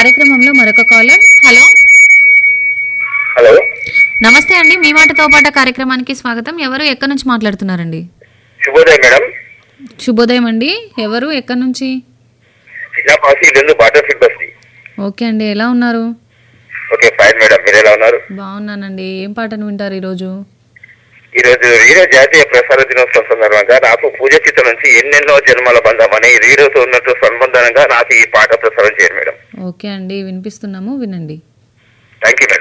కార్యక్రమంలో మరొక caller hello hello నమస్తే అండి మీ మాటతో పాట కార్యక్రమానికి స్వాగతం ఎవరు ఎక్కడి నుంచి మాట్లాడుతున్నారండి శుభోదయం మేడం శుభోదయం అండి ఎవరు ఎక్కడి నుంచి చిన్న పాసి రెండు బాటర్ ఫిట్ బస్తి ఓకే అండి ఎలా ఉన్నారు ఓకే ఫైన్ మేడం మీరు ఎలా ఉన్నారు బాగున్నానండి ఏం పాటను వింటారు ఈరోజు ఈ రోజు రేడియో జాతీయ ప్రసార దినోత్సవం సందర్భంగా నాకు పూజ చిత్రం నుంచి ఎన్నెన్నో జన్మల బంధం అనే ఈ రేడియోతో ఉన్నట్టు సంబంధంగా నాకు ఈ పాట ప్రసారం చేయండి మేడం ఓకే అండి వినిపిస్తున్నాము వినండి థ్యాంక్ యూ మేడం